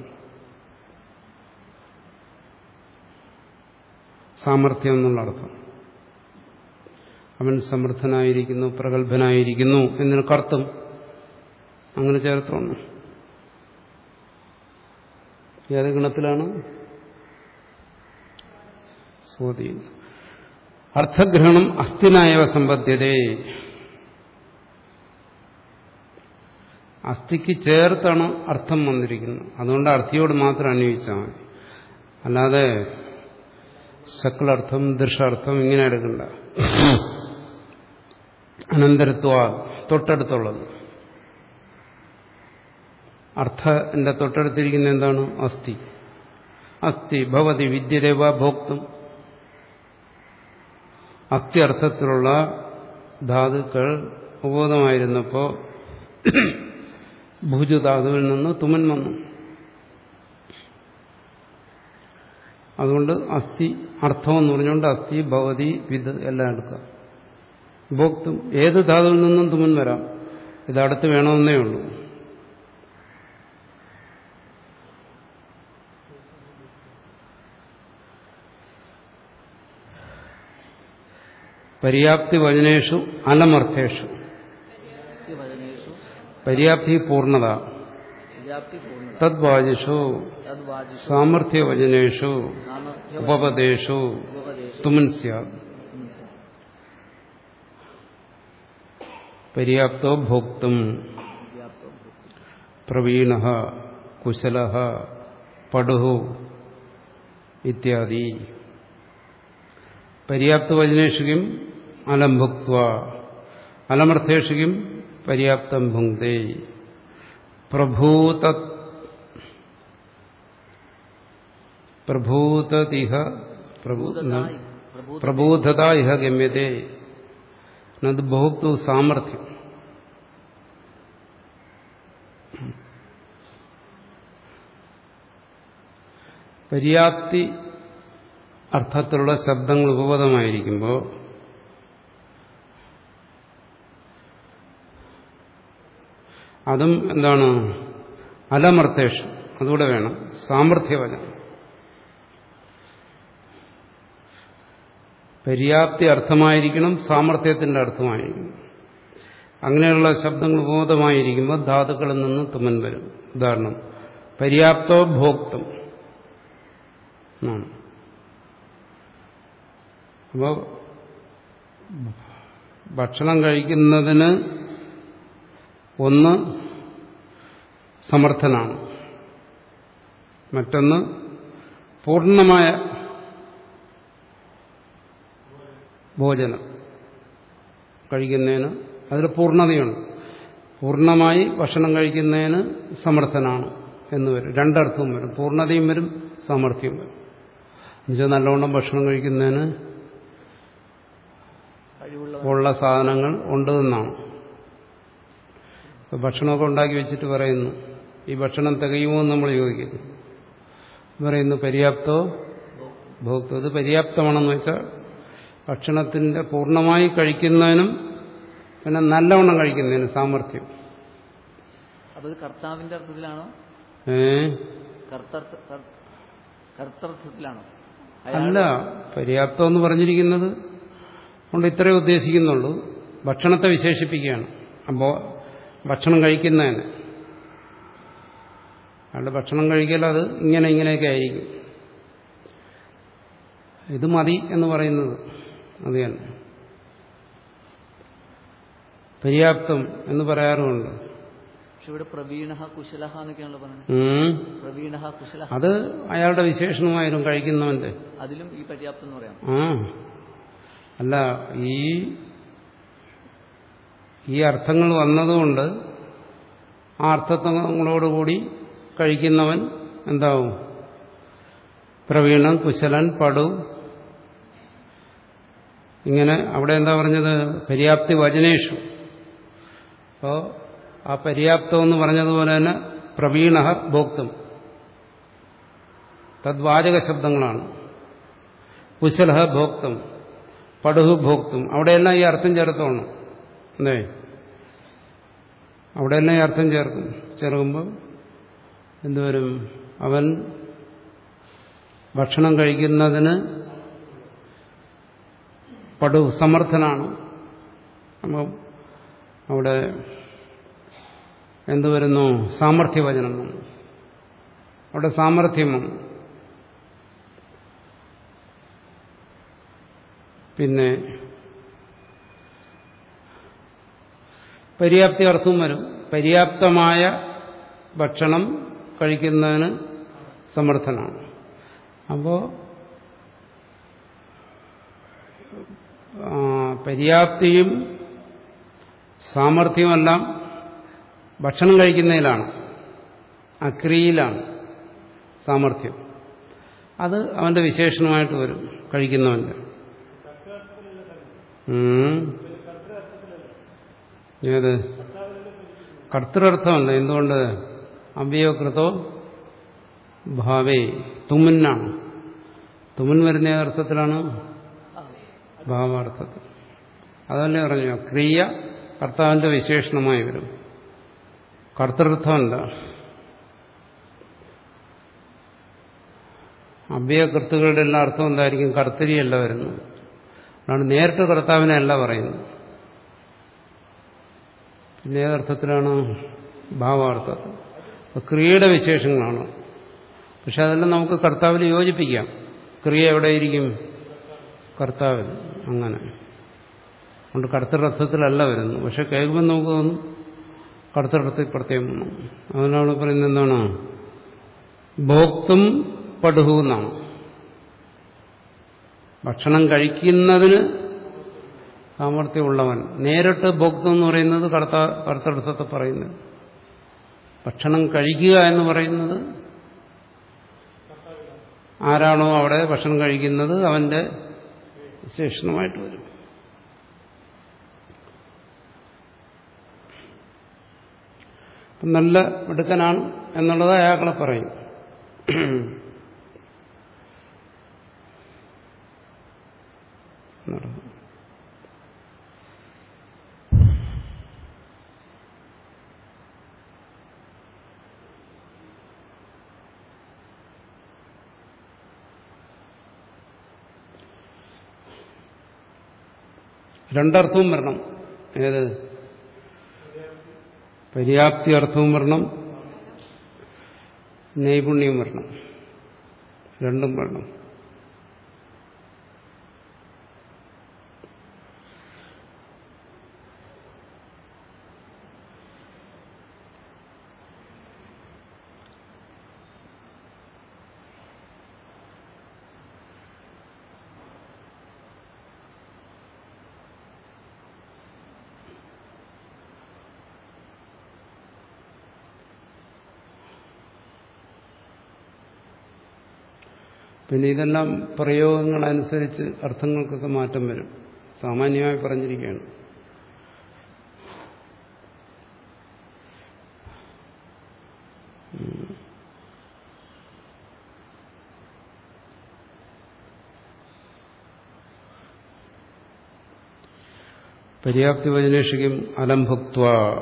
സാമർഥ്യം എന്നുള്ള അർത്ഥം അവൻ സമർത്ഥനായിരിക്കുന്നു പ്രഗത്ഭനായിരിക്കുന്നു എന്നതിന് കർത്തം അങ്ങനെ ചേർത്തോണം ഏത് ഗുണത്തിലാണ് സ്വാധീനം അർത്ഥഗ്രഹണം അസ്ഥിനായവ സമ്പദ്ധ്യതേ അസ്ഥിക്ക് ചേർത്താണ് അർത്ഥം വന്നിരിക്കുന്നത് അതുകൊണ്ട് അർത്ഥിയോട് മാത്രം അന്വയിച്ചാൽ മതി അല്ലാതെ ശക്ലർത്ഥം ദൃഷാർത്ഥം ഇങ്ങനെ എടുക്കണ്ട അനന്തരത്വ തൊട്ടടുത്തുള്ളത് അർത്ഥന്റെ തൊട്ടടുത്തിരിക്കുന്ന എന്താണ് അസ്ഥി അസ്ഥി ഭവതി വിദ്യദേവ ഭോക്തും അസ്ഥി അർത്ഥത്തിലുള്ള ധാതുക്കൾ ഉപബോധമായിരുന്നപ്പോൾ ഭുജധാതുവിൽ നിന്ന് തുമൻ വന്നു അതുകൊണ്ട് അസ്ഥി അർത്ഥം എന്ന് പറഞ്ഞുകൊണ്ട് അസ്ഥി ഭവതി വിത് എല്ലാം എടുക്കാം ഭോക്തും ഏത് ധാതുവിൽ നിന്നും തുമൻ വരാം ഇത് അടുത്ത് വേണമെന്നേ ഉള്ളൂ പര്യാപ്തി വചനേഷു അലമർത്ഥേഷു ഈ വചനേഷു പര്യാപ്തി പൂർണ്ണത വ്യാപ്തി പൂർണ്ണത തദ്വാചിഷു തദ്വാദിഷു സാമർഥ്യവചനേഷു സാമർഥ്യ ഉപപദേശു ഉപദേശു തുമൻ സ്യാത് പര്യാപ്തോ ഭോക്തും വ്യാപ്തം പ്രവീണ കുശല പടു ഇത്യാദി പര്യാപ്തവചനേഷുകിം അലം ഭുക്വ അലമർത്ഥേഷുകിം പര്യാപ്തം ഭുങ്ക്തേ പ്രഭൂത പ്രഭൂതതിഹ പ്രഭൂ ഭൂതതായി പ്രഭൂത പ്രബോധത ഇഹ ഗമ്യത്തെ നത് ഭോക്തു സാമർഥ്യം പര്യാപ്തി അർത്ഥത്തിലുള്ള ശബ്ദങ്ങൾ ഉപപദമായിരിക്കുമ്പോൾ അതും എന്താണ് അലമർത്ഥേഷ് അതുകൂടെ വേണം സാമർഥ്യവചനം പര്യാപ്തി അർത്ഥമായിരിക്കണം സാമർഥ്യത്തിന്റെ അർത്ഥമായിരിക്കണം അങ്ങനെയുള്ള ശബ്ദങ്ങൾ ബോധമായിരിക്കുമ്പോൾ ധാതുക്കളിൽ നിന്ന് തുമൻ വരും ഉദാഹരണം പര്യാപ്തോ ഭോക്തം എന്നാണ് അപ്പോൾ ഭക്ഷണം കഴിക്കുന്നതിന് ഒന്ന് സമർത്ഥനാണ് മറ്റൊന്ന് പൂർണ്ണമായ ഭോജനം കഴിക്കുന്നതിന് അതിൽ പൂർണ്ണതയുണ്ട് പൂർണ്ണമായി ഭക്ഷണം കഴിക്കുന്നതിന് സമർത്ഥനാണ് എന്ന് വരും രണ്ടർത്ഥവും വരും പൂർണ്ണതയും വരും സാമർഥ്യവും വരും എന്നുവെച്ചാൽ നല്ലവണ്ണം ഭക്ഷണം കഴിക്കുന്നതിന് കഴിവുള്ള ഉള്ള സാധനങ്ങൾ ഉണ്ട് എന്നാണ് ഇപ്പൊ ഭക്ഷണമൊക്കെ ഉണ്ടാക്കി വെച്ചിട്ട് പറയുന്നു ഈ ഭക്ഷണം തികയുമോ എന്ന് നമ്മൾ ചോദിക്കുന്നു പറയുന്നു പര്യാപ്തോ ഭോക്തോ ഇത് പര്യാപ്തമാണെന്ന് വെച്ചാൽ ഭക്ഷണത്തിന്റെ പൂർണ്ണമായി കഴിക്കുന്നതിനും പിന്നെ നല്ലവണ്ണം കഴിക്കുന്നതിനും സാമർഥ്യം അപ്പൊ ഇത് കർത്താവിന്റെ അർത്ഥത്തിലാണോ ഏ കർത്തർത്ഥ കർ- കർത്തർത്ഥത്തിലാണോ അല്ല പര്യാപ്തം എന്ന് പറഞ്ഞിരിക്കുന്നത് കൊണ്ട് ഇത്രയേ ഉദ്ദേശിക്കുന്നുള്ളൂ ഭക്ഷണത്തെ വിശേഷിപ്പിക്കുകയാണ് അപ്പോൾ ഭക്ഷണം കഴിക്കുന്നതിന് അയാളുടെ ഭക്ഷണം കഴിക്കൽ അത് ഇങ്ങനെ ഇങ്ങനെയൊക്കെ ആയിരിക്കും ഇത് മതി എന്ന് പറയുന്നത് അത് തന്നെ പര്യാപ്തം എന്ന് പറയാറുമുണ്ട് പക്ഷെ ഇവിടെ പ്രവീണ കുശലഹ എന്നൊക്കെയാണല്ലോ പറയുന്നത് ഉം. പ്രവീണ കുശലഹ അത് അയാളുടെ വിശേഷണമായിരുന്നു കഴിക്കുന്നവന്റെ അതിലും ഈ പര്യാപ്തം എന്ന് പറയാം ആ അല്ല ഈ ഈ അർത്ഥങ്ങൾ വന്നതുകൊണ്ട് ആ അർത്ഥങ്ങളോടുകൂടി കഴിക്കുന്നവൻ എന്താവും പ്രവീണൻ കുശലൻ പടു ഇങ്ങനെ അവിടെ എന്താ പറഞ്ഞത് പര്യാപ്തി വചനേഷു അപ്പോൾ ആ പര്യാപ്തം എന്ന് പറഞ്ഞതുപോലെ തന്നെ പ്രവീണ ഭോക്തം തദ്വാചക ശബ്ദങ്ങളാണ് കുശല ഭോക്തം പടുഹു ഭോക്തും അവിടെയെല്ലാം ഈ അർത്ഥം ചേർത്തോണം അല്ലേ അവിടെയെല്ലാം ഈ അർത്ഥം ചേർക്കും ചേർക്കുമ്പോൾ എന്തുവരും അവൻ ഭക്ഷണം കഴിക്കുന്നതിന് പടു സമർത്ഥനാണ് അപ്പം അവിടെ എന്തുവരുന്നു സാമർഥ്യവചനം വന്നു അവിടെ സാമർഥ്യം വന്നു പിന്നെ പര്യാപ്തി അർത്ഥവും വരും പര്യാപ്തമായ ഭക്ഷണം കഴിക്കുന്നതിന് സമർത്ഥനാണ് അപ്പോൾ പര്യാപ്തിയും സാമർഥ്യവുമെല്ലാം ഭക്ഷണം കഴിക്കുന്നതിലാണ് അക്രിയയിലാണ് സാമർഥ്യം അത് അവന്റെ വിശേഷണമായിട്ട് വരും കഴിക്കുന്നവന്റെ ഉം. ഏത് കർത്തൃർത്ഥമല്ല എന്തുകൊണ്ട് അവ്യവകൃതോ ഭാവേ തുമുന്നാണ് തുമുൻ വരുന്ന ഏതർത്ഥത്തിലാണ് ഭാവാർത്ഥത്തിൽ അതല്ലേ പറഞ്ഞു ക്രിയ കർത്താവിന്റെ വിശേഷണമായി വരും കർത്തൃർത്ഥം എന്താ അവ്യകൃത്തുകളുടെ എല്ലാ അർത്ഥം എന്തായിരിക്കും കർത്തരിയല്ല വരുന്നത് അതാണ് നേരിട്ട് കർത്താവിനെ അല്ല പറയുന്നത് പിന്നെ ഏതർത്ഥത്തിലാണ് ഭാവാർത്ഥത്തിൽ അപ്പൊ ക്രിയയുടെ വിശേഷങ്ങളാണ് പക്ഷെ അതെല്ലാം നമുക്ക് കർത്താവിൽ യോജിപ്പിക്കാം ക്രിയ എവിടെയിരിക്കും കർത്താവിൽ അങ്ങനെ അതുകൊണ്ട് കർത്തൃർത്ഥത്തിലല്ല വരുന്നു പക്ഷെ കേൾക്കുമ്പോൾ നമുക്ക് തോന്നും കർത്തൃർത്ഥത്തിൽ പ്രത്യേകം വേണം അതിനാണ് പറയുന്നത് എന്താണ് ഭോക്തും പടുഹു എന്നാണ് ഭക്ഷണം കഴിക്കുന്നതിന് സാമർഥ്യമുള്ളവൻ നേരിട്ട് ഭോക്തം എന്ന് പറയുന്നത് കർത്ത കർത്തർത്ഥത്തെ പറയുന്നത് ഭക്ഷണം കഴിക്കുക എന്ന് പറയുന്നത് ആരാണോ അവിടെ ഭക്ഷണം കഴിക്കുന്നത് അവന്റെ വിശേഷണമായിട്ട് വരും നല്ല മിടുക്കനാണ് എന്നുള്ളത് അയാളെ പറയും രണ്ടർത്ഥവും വരണം ഏത് പര്യാപ്തി അർത്ഥവും വരണം നൈപുണ്യവും വരണം രണ്ടും വരണം പിന്നെ ഇതെല്ലാം പ്രയോഗങ്ങളനുസരിച്ച് അർത്ഥങ്ങൾക്കൊക്കെ മാറ്റം വരും സാമാന്യമായി പറഞ്ഞിരിക്കുകയാണ് പര്യാപ്തി വചനേഷിക്കും അലംഭുക്വ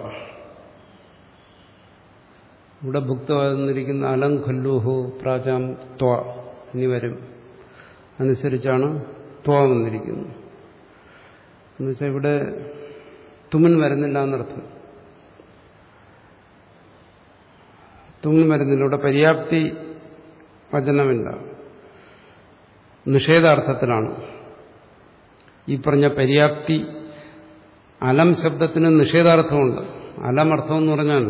ഇവിടെ ഭുക്തമാകുന്നിരിക്കുന്ന അലം ഖല്ലൂഹു പ്രാചാം ത്വ ഇനി വരും അനുസരിച്ചാണ് ത്വ വന്നിരിക്കുന്നത് എന്നുവെച്ചാൽ ഇവിടെ തുമൻ വരുന്നില്ല എന്നർത്ഥം തുമൻ വരുന്നില്ല ഇവിടെ പര്യാപ്തി വചനമില്ല നിഷേധാർത്ഥത്തിലാണ് ഈ പറഞ്ഞ പര്യാപ്തി അലം ശബ്ദത്തിന് നിഷേധാർത്ഥമുണ്ട് അലം അർത്ഥം എന്ന് പറഞ്ഞാൽ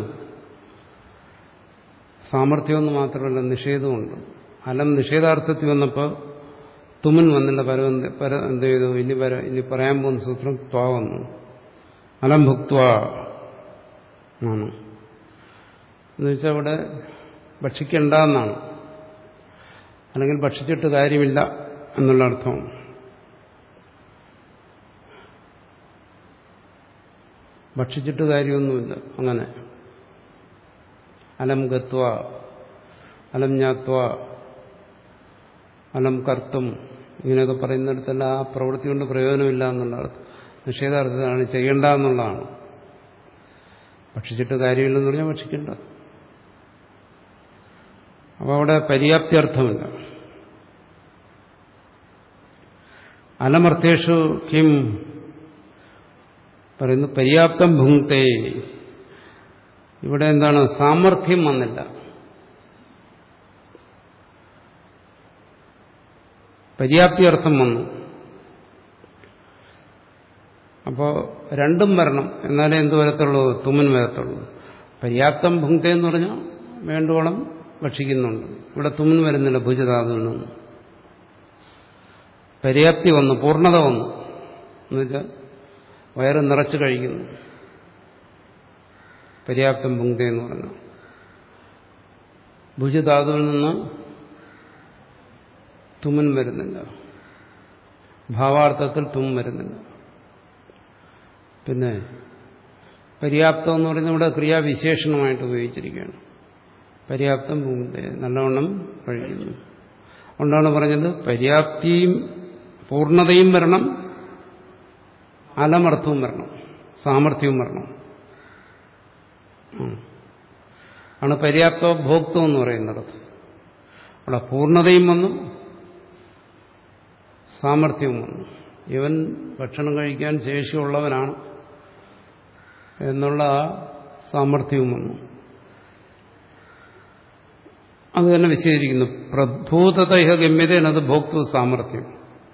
സാമർഥ്യമെന്ന് മാത്രമല്ല നിഷേധമുണ്ട് അലം നിഷേധാർത്ഥത്തിൽ വന്നപ്പോൾ തുമൻ വന്നില്ല പരം പര എന്ത് ചെയ്തു ഇനി വര ഇനി പറയാൻ പോകുന്ന സൂത്രം ത്വാ വന്നു അലം ഭുക്വ ആണ് എന്നുവെച്ചാൽ അവിടെ ഭക്ഷിക്കണ്ട എന്നാണ് അല്ലെങ്കിൽ ഭക്ഷിച്ചിട്ട് കാര്യമില്ല എന്നുള്ള അർത്ഥം ഭക്ഷിച്ചിട്ട് കാര്യമൊന്നുമില്ല അങ്ങനെ അലം ഗത്വ അലം ഞാത്വ അലം കർത്തും ഇങ്ങനെയൊക്കെ പറയുന്നിടത്തെല്ലാം ആ പ്രവൃത്തി കൊണ്ട് പ്രയോജനമില്ല എന്നുള്ള അർത്ഥം നിഷേധാർത്ഥത്തിലാണ് ചെയ്യേണ്ട എന്നുള്ളതാണ് ഭക്ഷിച്ചിട്ട് കാര്യമില്ലെന്ന് പറഞ്ഞാൽ ഭക്ഷിക്കണ്ട അപ്പോൾ അവിടെ പര്യാപ്തി അർത്ഥമില്ല അലമർത്ഥേഷു കിം പറയുന്നു പര്യാപ്തം ഭുങ്ക്തേ ഇവിടെ എന്താണ് സാമർഥ്യം വന്നില്ല പര്യാപ്തി അർത്ഥം വന്നു അപ്പോൾ രണ്ടും വരണം എന്നാലേ എന്ത് വരത്തുള്ളൂ തുമ്മൻ വരത്തുള്ളൂ പര്യാപ്തം ഭുങ്ക്ത എന്ന് പറഞ്ഞാൽ വേണ്ടുവോളം ഭക്ഷിക്കുന്നുണ്ട് ഇവിടെ തുമ്മൻ വരുന്നില്ല ഭുജധാതുവിൽ നിന്ന് പര്യാപ്തി വന്നു പൂർണ്ണത വന്നു എന്നുവെച്ചാൽ വയറ് നിറച്ച് കഴിക്കുന്നു പര്യാപ്തം ഭുങ്ക്ത എന്ന് പറഞ്ഞു ഭുജധാതുവിൽ നിന്ന് തുമ്മൻ വരുന്നില്ല ഭാവാർത്ഥത്തിൽ തും വരുന്നില്ല പിന്നെ പര്യാപ്തം എന്ന് പറയുന്നത് ഇവിടെ ക്രിയാവിശേഷണമായിട്ട് ഉപയോഗിച്ചിരിക്കുകയാണ് പര്യാപ്തം ഭൂമിത്തെ നല്ലവണ്ണം കഴിക്കുന്നു അതുകൊണ്ടാണ് പറഞ്ഞത് പര്യാപ്തിയും പൂർണ്ണതയും വരണം അലമർത്ഥവും വരണം സാമർഥ്യവും വരണം ഉം. ആണ് പര്യാപ്ത ഭോക്തം എന്ന് പറയുന്നിടത്ത് അവിടെ പൂർണ്ണതയും വന്നു സാമർഥ്യവും വന്നു ഇവൻ ഭക്ഷണം കഴിക്കാൻ ശേഷിയുള്ളവനാണ് എന്നുള്ള ആ സാമർഥ്യവും വന്നു അത് തന്നെ വിശദീകരിക്കുന്നു പ്രഭൂതത ഇഹ ഗമ്യത എന്നത് ഭോക്തൃ സാമർഥ്യം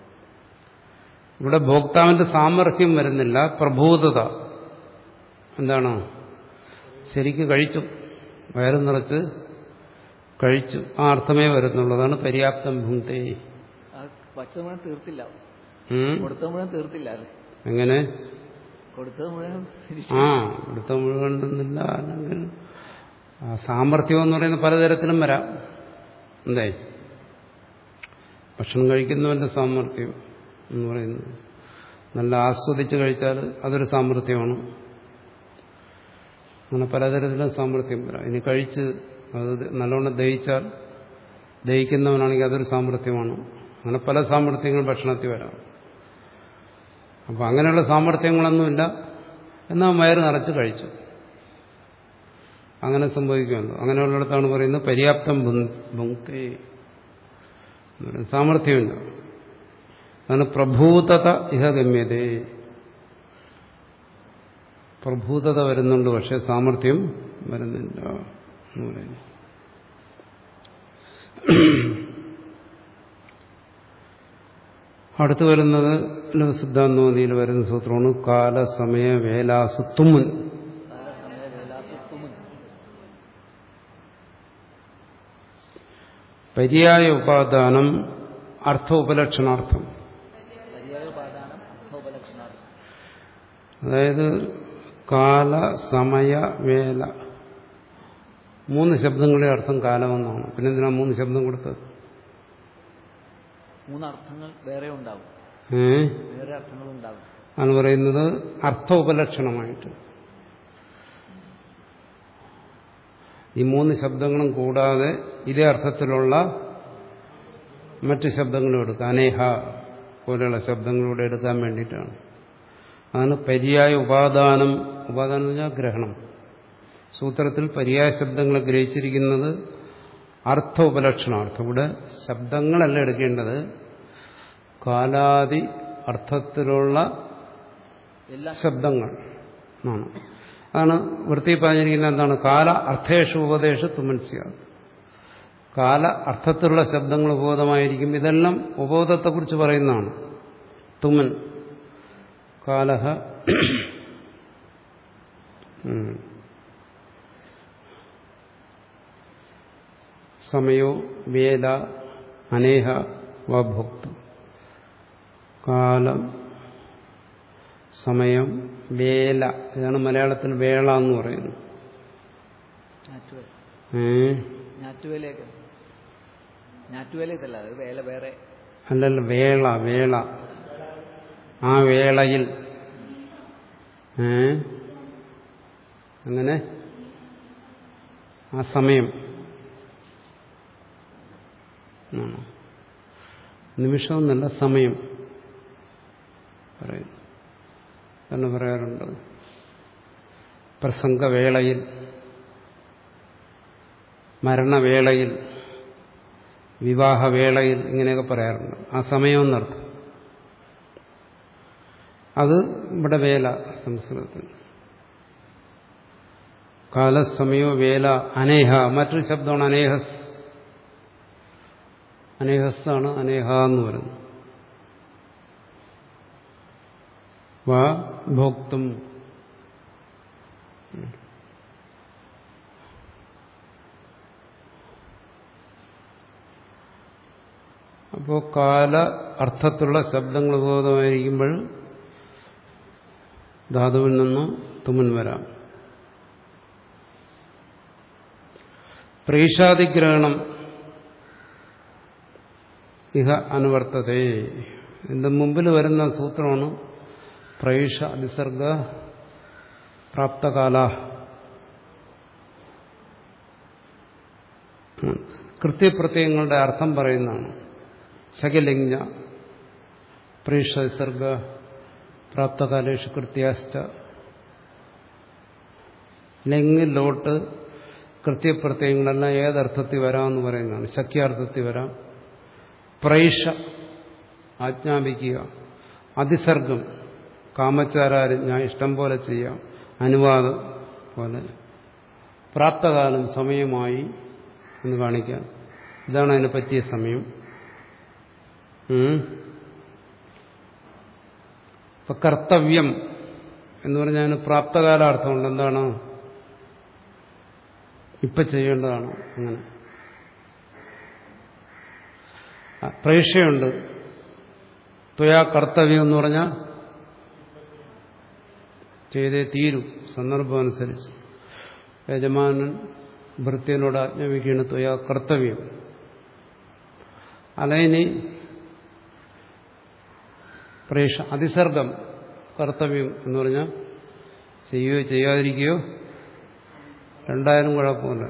ഇവിടെ ഭോക്താവിന്റെ സാമർഥ്യം വരുന്നില്ല പ്രഭൂതത എന്താണ് ശരിക്ക് കഴിച്ചു വയറ് നിറച്ച് കഴിച്ചു ആ അർത്ഥമേ വരുന്നുള്ളതാണ് പര്യാപ്തം ഭുങ്തേ ആ പഠിച്ചത് മുഴുവൻ തീർത്തില്ല ഉം. കൊടുത്തത് മുഴുവൻ തീർത്തില്ല അല്ലേ എങ്ങനെ കൊടുത്തത് മുഴുവൻ finish ആ ഇവിടുത്തെ മുഴുവൻ എന്നില്ല അല്ലെങ്കിൽ ആ സാമർഥ്യം എന്ന് പറയുന്നത് പലതരത്തിലും വരാം എന്തേ ഭക്ഷണം കഴിക്കുന്നവന്റെ സാമർഥ്യം എന്ന് പറയുന്നത് നല്ല ആസ്വദിച്ച് കഴിച്ചാൽ അതൊരു സാമർഥ്യമാണ് അങ്ങനെ പലതരത്തിലും സാമർഥ്യം വരാം ഇനി കഴിച്ച് അത് നല്ലോണം ദഹിച്ചാൽ ദഹിക്കുന്നവനാണെങ്കിൽ അതൊരു സാമർഥ്യമാണ് അങ്ങനെ പല സാമർഥ്യങ്ങളും ഭക്ഷണത്തിൽ വരാം അപ്പം അങ്ങനെയുള്ള സാമർഥ്യങ്ങളൊന്നുമില്ല എന്നാൽ വയറ് നിറച്ച് കഴിച്ചു അങ്ങനെ സംഭവിക്കുമല്ലോ അങ്ങനെയുള്ളിടത്താണ് പറയുന്നത് പര്യാപ്തം ഭുങ്ക്തി സാമർഥ്യമില്ല അതാണ് പ്രഭൂതത ഇഹ ഗമ്യതേ പ്രഭൂതത വരുന്നുണ്ട് പക്ഷെ സാമർഥ്യം വരുന്നില്ല എന്ന് പറയുന്നു അടുത്ത് വരുന്നത് സിദ്ധാന്തോതിയിൽ വരുന്ന സൂത്രമാണ് കാലസമയ വേലാസുത്തുമുൻ പര്യായ ഉപാദാനം അർത്ഥ ഉപലക്ഷണാർത്ഥം പര്യായോപാദാനം അർത്ഥോപലക്ഷണാർത്ഥം അതായത് കാല സമയ വേല മൂന്ന് ശബ്ദങ്ങളുടെ അർത്ഥം കാലമെന്നാണ് പിന്നെ എന്തിനാ മൂന്ന് ശബ്ദം കൊടുത്തത് മൂന്ന് അർത്ഥങ്ങൾ വേറെ ഉണ്ടാവും ഏ വേറെ അർത്ഥങ്ങൾ ഉണ്ടാവും ആണ് പറയുന്നത് അർത്ഥ ഉപലക്ഷണമായിട്ട് ഈ മൂന്ന് ശബ്ദങ്ങളും കൂടാതെ ഇതേ അർത്ഥത്തിലുള്ള മറ്റ് ശബ്ദങ്ങളും എടുക്കുക അനേഹ പോലെയുള്ള ശബ്ദങ്ങളിലൂടെ എടുക്കാൻ വേണ്ടിയിട്ടാണ് അതാണ് പര്യായ ഉപാദാനം ഉപാദാനം എന്ന് പറഞ്ഞാൽ ഗ്രഹണം സൂത്രത്തിൽ പര്യായ ശബ്ദങ്ങളെ ഗ്രഹിച്ചിരിക്കുന്നത് അർത്ഥ ഉപലക്ഷണാർത്ഥം ഇവിടെ ശബ്ദങ്ങളല്ല എടുക്കേണ്ടത് കാലാദി അർത്ഥത്തിലുള്ള എല്ലാ ശബ്ദങ്ങൾ ആണ് അതാണ് വൃത്തി പറഞ്ഞിരിക്കുന്നത് എന്താണ് കാല അർത്ഥേഷു ഉപദേശ തുമൻസ്യ കാല അർത്ഥത്തിലുള്ള ശബ്ദങ്ങൾ ഉപബോധമായിരിക്കും ഇതെല്ലാം ഉപബോധത്തെക്കുറിച്ച് പറയുന്നതാണ് തുമൻ കാലഹ ഉം. സമയോ വേല അനേഹ വഭോക്തു കാലം സമയം വേല ഇതാണ് മലയാളത്തിൽ വേള എന്ന് പറയുന്നത് ഞാറ്റുവേല ഏ ഞാറ്റുവേലയൊക്കെ ഞാറ്റുവേല ഇതല്ല അത് വേല വേറെ അല്ലല്ല വേള വേള ആ വേളയിൽ ഏ അങ്ങനെ ആ സമയം ആണോ നിമിഷമൊന്നല്ല സമയം പറയുന്നു എന്ന് പറയാറുണ്ട് പ്രസംഗവേളയിൽ മരണവേളയിൽ വിവാഹവേളയിൽ ഇങ്ങനെയൊക്കെ പറയാറുണ്ട് ആ സമയം എന്നർത്ഥം അത് ഇവിടെ വേല സംസ്കൃതത്തിൽ കാലസമയോ വേല അനേഹ മറ്റൊരു ശബ്ദമാണ് അനേഹസ് അനേഹസ്സാണ് അനേഹ എന്ന് പറയുന്നത് വാ ഭോക്തും അപ്പോൾ കാല അർത്ഥത്തിലുള്ള ശബ്ദങ്ങൾ ബോധമായിരിക്കുമ്പോൾ ധാതുവിൽ നിന്ന് തുമൻ വരാം പ്രേഷാതിഗ്രഹണം ഇഹ അനുവർത്തതേ ഇതിന്റെ മുമ്പിൽ വരുന്ന സൂത്രമാണ് പ്രൈഷ അതിസർഗ പ്രാപ്തകാല കൃത്യപ്രത്യയങ്ങളുടെ അർത്ഥം പറയുന്നതാണ് ശകലിംഗ പ്രീഷസർഗ പ്രാപ്തകാലേഷു കൃത്യാശ്ച ലെങ്ങിലോട്ട് കൃത്യപ്രത്യയങ്ങളെല്ലാം ഏതർത്ഥത്തിൽ വരാമെന്ന് പറയുന്നതാണ് ശക്യാർത്ഥത്തിൽ വരാം പ്രൈഷ ആജ്ഞാപിക്കുക അതിസർഗം കാമച്ചാരാജ്ഞ ഇഷ്ടം പോലെ ചെയ്യാം അനുവാദം പോലെ പ്രാപ്തകാലം സമയമായി എന്ന് കാണിക്കാൻ ഇതാണ് അതിന് പറ്റിയ സമയം ഇപ്പൊ കർത്തവ്യം എന്ന് പറഞ്ഞാൽ അതിന് പ്രാപ്തകാലാർത്ഥമുണ്ട് എന്താണ് ഇപ്പൊ ചെയ്യേണ്ടതാണ് അങ്ങനെ പ്രേക്ഷയുണ്ട് ത്വയാ കർത്തവ്യം എന്ന് പറഞ്ഞാൽ ചെയ്തേ തീരൂ സന്ദർഭം അനുസരിച്ച് യജമാനൻ ഭൃത്യനോട് ആജ്ഞാപിക്കുകയാണ് ത്വയാ കർത്തവ്യം അലയിനി പ്രേഷ അതിസർഗം കർത്തവ്യം എന്ന് പറഞ്ഞാൽ ചെയ്യുകയോ ചെയ്യാതിരിക്കുകയോ രണ്ടായാലും കുഴപ്പമില്ല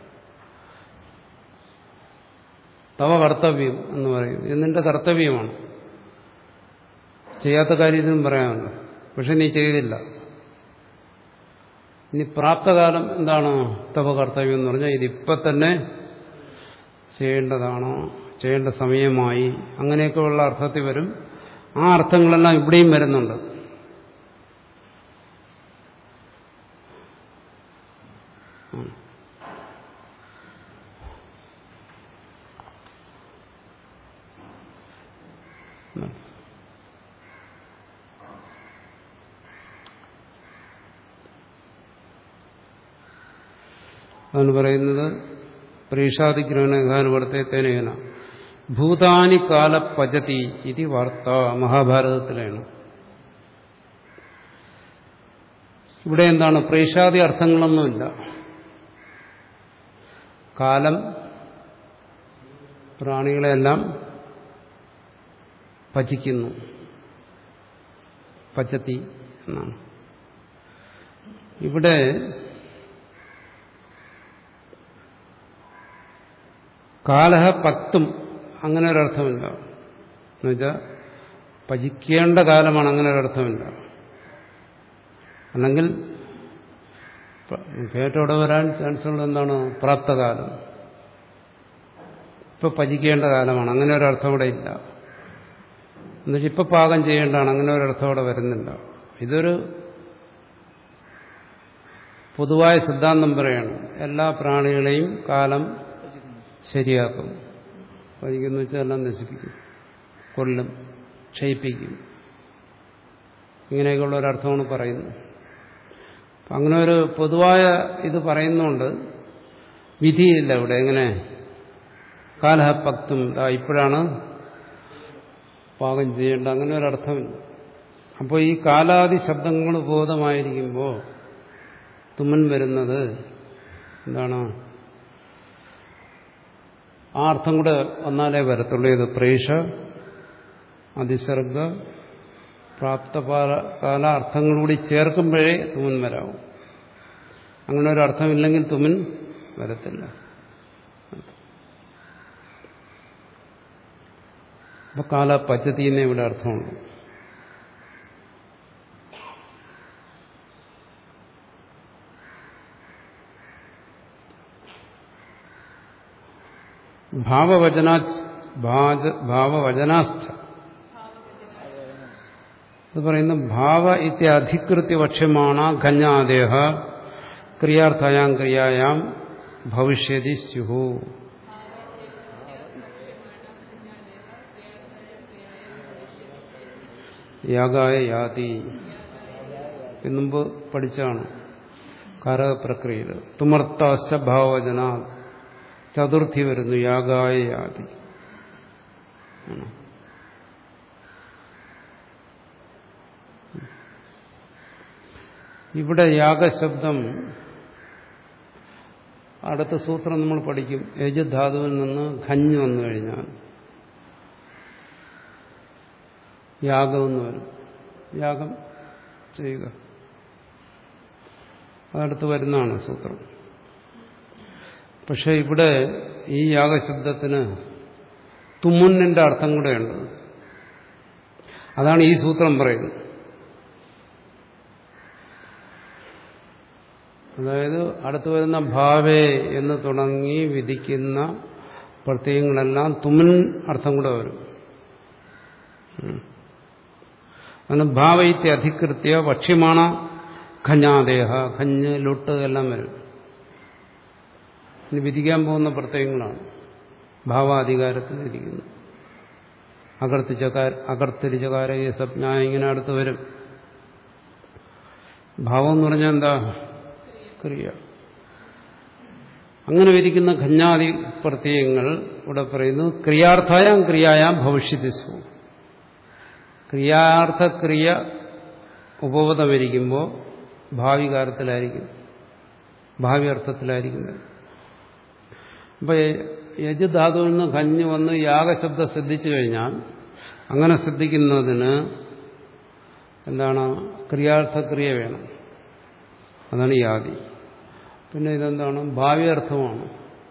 തവ കർത്തവ്യം എന്ന് പറയും ഇത് നിന്റെ കർത്തവ്യമാണ് ചെയ്യാത്ത കാര്യത്തിനും പറയാമല്ലോ പക്ഷെ നീ ചെയ്തില്ല ഇനി പ്രാപ്തകാലം എന്താണ് തവ കർത്തവ്യം എന്ന് പറഞ്ഞാൽ ഇതിപ്പം തന്നെ ചെയ്യേണ്ടതാണോ ചെയ്യേണ്ട സമയമായി അങ്ങനെയൊക്കെയുള്ള അർത്ഥത്തിൽ വരും ആ അർത്ഥങ്ങളെല്ലാം ഇവിടെയും വരുന്നുണ്ട് അതാണ് പറയുന്നത് പ്രീഷാദിഗ്രഹണഘാനുവർത്തെ തേനേന ഭൂതാനി കാല പചതി ഇത് വാർത്ത മഹാഭാരതത്തിലാണ് ഇവിടെ എന്താണ് പ്രേഷാദി അർത്ഥങ്ങളൊന്നുമില്ല കാലം പ്രാണികളെല്ലാം പചിക്കുന്നു പച്ചത്തി എന്നാണ് ഇവിടെ കാലഹ പക്തും അങ്ങനെ ഒരർത്ഥമില്ല എന്നുവെച്ചാൽ പചിക്കേണ്ട കാലമാണ് അങ്ങനെ ഒരർത്ഥമില്ല അല്ലെങ്കിൽ കേട്ടോടെ വരാൻ ചാൻസ് ഉള്ളത് എന്താണ് പ്രാപ്തകാലം ഇപ്പൊ പചിക്കേണ്ട കാലമാണ് അങ്ങനെ ഒരർത്ഥം ഇവിടെ ഇല്ല എന്നുവെച്ചാൽ ഇപ്പൊ പാകം ചെയ്യേണ്ടതാണ് അങ്ങനെ ഒരർത്ഥം ഇവിടെ വരുന്നില്ല ഇതൊരു പൊതുവായ സിദ്ധാന്തം പറയാണ് എല്ലാ പ്രാണികളെയും കാലം ശരിയാക്കും പതിക്കുന്ന വെച്ചാൽ എല്ലാം നശിപ്പിക്കും കൊല്ലും ക്ഷയിപ്പിക്കും ഇങ്ങനെയൊക്കെയുള്ള ഒരർത്ഥമാണ് പറയുന്നത് അങ്ങനെ ഒരു പൊതുവായ ഇത് പറയുന്നുണ്ട് വിധിയില്ല ഇവിടെ എങ്ങനെ കാലഹപ്പക്തും ഇപ്പോഴാണ് പാകം ചെയ്യേണ്ട അങ്ങനെ ഒരർത്ഥമില്ല അപ്പോൾ ഈ കാലാദി ശബ്ദങ്ങൾ ബോധമായിരിക്കുമ്പോൾ തുമ്മൻ വരുന്നത് എന്താണ് ആ അർത്ഥം കൂടെ വന്നാലേ വരത്തുള്ളൂ ഇത് പ്രേഷ അതിസർഗ പ്രാപ്തകാല അർത്ഥങ്ങളൂടി ചേർക്കുമ്പോഴേ തുമൻ വരാവും അങ്ങനെ ഒരു അർത്ഥമില്ലെങ്കിൽ തുമൻ വരത്തില്ല അപ്പൊ കാല പച്ചത്തി എന്നേ ഇവിടെ അർത്ഥമുള്ളൂ ഭാവവചനാ ഭാവവചനാസ്ഥ അത് പറയുന്ന ഭാവ ഇത്യധികൃത്യ വക്ഷ്യമാണ് ഖഞ്ഞാദേഹ ക്രിയാർത്ഥായാം ക്രിയായാം ഭവിഷ്യതി സ്യുഹു യാഗായ യാതി എന്നുമ്പ് പഠിച്ചാണ് കാരകപ്രക്രിയയിൽ തുമർത്താശ്ച ഭാവവചന ചതുർത്ഥി വരുന്നു യാഗായ യാതി ഇവിടെ യാഗശബ്ദം അടുത്ത സൂത്രം നമ്മൾ പഠിക്കും യജുധാതുവിൽ നിന്ന് ഖഞ്ഞ് വന്നു കഴിഞ്ഞാൽ യാഗമെന്ന് വരും യാഗം ചെയ്യുക അതടുത്ത് വരുന്നതാണ് സൂത്രം പക്ഷെ ഇവിടെ ഈ യാഗശബ്ദത്തിന് തുമ്മുന്നിന്റെ അർത്ഥം കൂടെയുണ്ട് അതാണ് ഈ സൂത്രം പറയുന്നത് അതായത് അടുത്തു വരുന്ന ഭാവേ എന്ന് തുടങ്ങി വിധിക്കുന്ന പ്രത്യയങ്ങളെല്ലാം തുമ്മൻ അർത്ഥം കൂടെ വരും അങ്ങനെ ഭാവയിത്തെ അധികൃത്യ ഭക്ഷ്യമാണ ഖഞ്ഞാദേഹ ഖഞ്ഞ് ലൊട്ട് എല്ലാം വരും ഇനി വിധിക്കാൻ പോകുന്ന പ്രത്യയങ്ങളാണ് ഭാവാധികാരത്തിൽ ഇരിക്കുന്നു അകർത്തിച്ചകാര അകർത്തിരിച്ചകാരകീയ സ്വപ്ന ഇങ്ങനെ അടുത്ത് വരും ഭാവം എന്ന് പറഞ്ഞാൽ എന്താ ക്രിയ അങ്ങനെ വിധിക്കുന്ന ഖഞ്ഞാദി പ്രത്യയങ്ങൾ ഇവിടെ പറയുന്നു ക്രിയാർത്ഥായാം ക്രിയായാം ഭവിഷ്യത്തിസ്വ ക്രിയാർത്ഥ ക്രിയ ഉപബോധമിരിക്കുമ്പോൾ ഭാവി കാലത്തിലായിരിക്കും ഭാവി അർത്ഥത്തിലായിരിക്കുന്നത് അപ്പൊ യജുധാതുവിൽ നിന്ന് കഞ്ഞ് വന്ന് യാഗശബ്ദം ശ്രദ്ധിച്ചു കഴിഞ്ഞാൽ അങ്ങനെ ശ്രദ്ധിക്കുന്നതിന് എന്താണ് ക്രിയാർത്ഥക്രിയ വേണം അതാണ് യാതി പിന്നെ ഇതെന്താണ് ഭാവി അർത്ഥമാണ്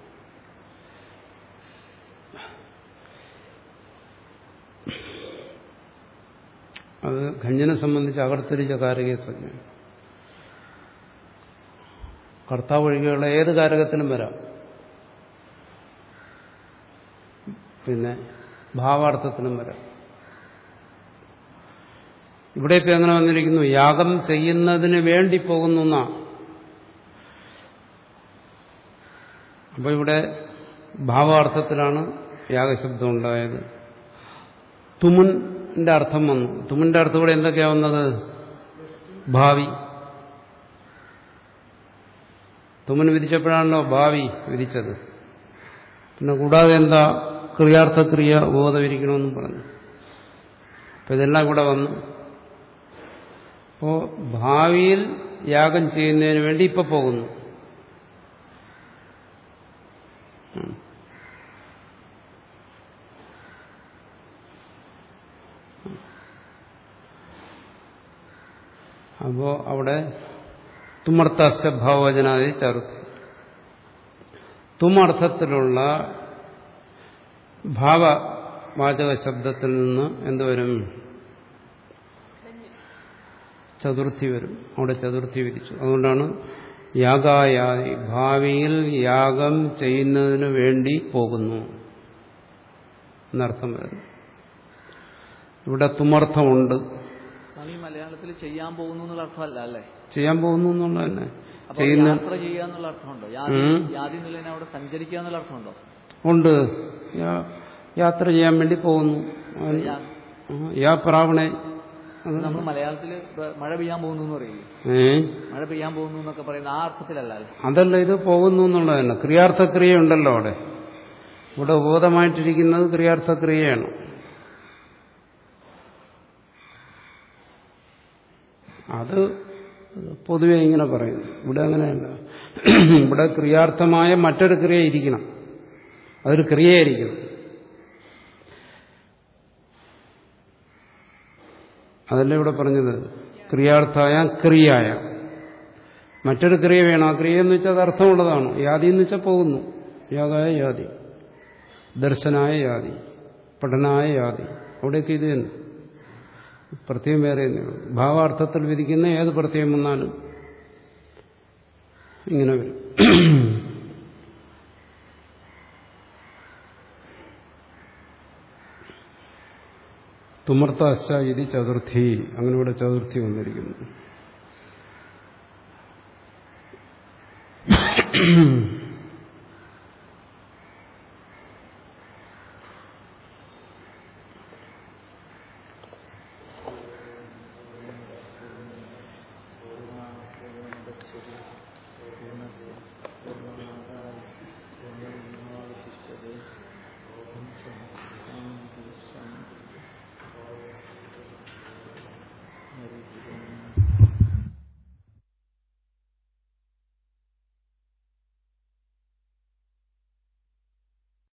അത് ഖഞ്ഞനെ സംബന്ധിച്ച് അകർത്തരിച്ച കാരകീയ സംജ്ഞ കർത്താവ് ഒഴികെയുള്ള ഏത് കാരകത്തിനും വരാം പിന്നെ ഭാവാർത്ഥത്തിനും വരാം ഇവിടെ ഇപ്പം എങ്ങനെ വന്നിരിക്കുന്നു യാഗം ചെയ്യുന്നതിന് വേണ്ടി പോകുന്നു എന്നാ അപ്പൊ ഇവിടെ ഭാവാർത്ഥത്തിലാണ് യാഗശബ്ദം ഉണ്ടായത് തുമുന്റെ അർത്ഥം വന്നു തുമുന്റെ അർത്ഥം ഇവിടെ എന്തൊക്കെയാ വന്നത് ഭാവി തുമൻ വിധിച്ചപ്പോഴാണല്ലോ ഭാവി വിധിച്ചത് പിന്നെ കൂടാതെ എന്താ ക്രിയാർത്ഥക്രിയ ബോധമിരിക്കണമെന്നും പറഞ്ഞു അപ്പൊ ഇതെല്ലാം കൂടെ വന്നു അപ്പോ ഭാവിയിൽ യാഗം ചെയ്യുന്നതിന് വേണ്ടി ഇപ്പൊ പോകുന്നു അപ്പോ അവിടെ തുമർത്ഥസ്യ ഭാവവചനാദി ചേർത്ത് തുമർത്ഥത്തിലുള്ള ഭാവവാചക ശബ്ദത്തിൽ നിന്ന് എന്തുവരും ചതുർത്ഥി വരും അവിടെ ചതുർത്ഥി വിധിച്ചു അതുകൊണ്ടാണ് യാഗായാതി ഭാവിയിൽ യാഗം ചെയ്യുന്നതിന് വേണ്ടി പോകുന്നു എന്നർത്ഥം വരുന്നു ഇവിടെ തുമർത്ഥമുണ്ട് സ്വാമി മലയാളത്തിൽ ചെയ്യാൻ പോകുന്നു എന്നുള്ള അർത്ഥമല്ല അല്ലേ ചെയ്യാൻ പോകുന്നു എന്നുള്ള തന്നെ അപ്പൊ ചെയ്യുന്ന യാത്ര ചെയ്യുക എന്നുള്ള അർത്ഥമുണ്ടോ യാതി ഉം. യാതി എന്നുള്ളതിന് അവിടെ സഞ്ചരിക്കുക എന്നുള്ള അർത്ഥമുണ്ടോ ഉണ്ട് യാ- യാത്ര ചെയ്യാൻ വേണ്ടി പോകുന്നു അവൻ, യാ- ആ, യാ പ്രാവണേ അത് നമ്മൾ മലയാളത്തിൽ മഴ പെയ്യാൻ പോകുന്നു എന്ന് പറയില്ലേ ഏ മഴ പെയ്യാൻ പോകുന്നു എന്നൊക്കെ പറയുന്ന ആ അർത്ഥത്തിലല്ല അല്ലേ അതല്ല ഇത് പോകുന്നു എന്നുള്ളതല്ല ക്രിയാർത്ഥക്രിയ ഉണ്ടല്ലോ അവിടെ ഇവിടെ ബോധമായിട്ടിരിക്കുന്നത് ക്രിയാർത്ഥക്രിയയാണ് അത് പൊതുവെ ഇങ്ങനെ പറയുന്നു ഇവിടെ അങ്ങനെയല്ല ഇവിടെ ക്രിയാർത്ഥമായ മറ്റൊരു ക്രിയ ഇരിക്കണം അതൊരു ക്രിയയായിരിക്കണം അതല്ല ഇവിടെ പറഞ്ഞത് ക്രിയാർത്ഥായ ക്രിയായ മറ്റൊരു ക്രിയ വേണം ആ ക്രിയ എന്ന് വെച്ചാൽ അത് അർത്ഥമുള്ളതാണ് യാതി എന്ന് വെച്ചാൽ പോകുന്നു യാഗായ യാതി ദർശനായ യാതി പഠനായ യാതി അവിടെയൊക്കെ ഇത് തന്നെ പ്രത്യേകം വേറെ തന്നെയാണ് ഭാവാർത്ഥത്തിൽ വിധിക്കുന്ന ഏത് പ്രത്യേകം വന്നാലും ഇങ്ങനെ വരും തുമർത്താശ്ച ഇത് ചതുർത്ഥി അങ്ങനെ ഇവിടെ ചതുർത്ഥി വന്നിരിക്കുന്നു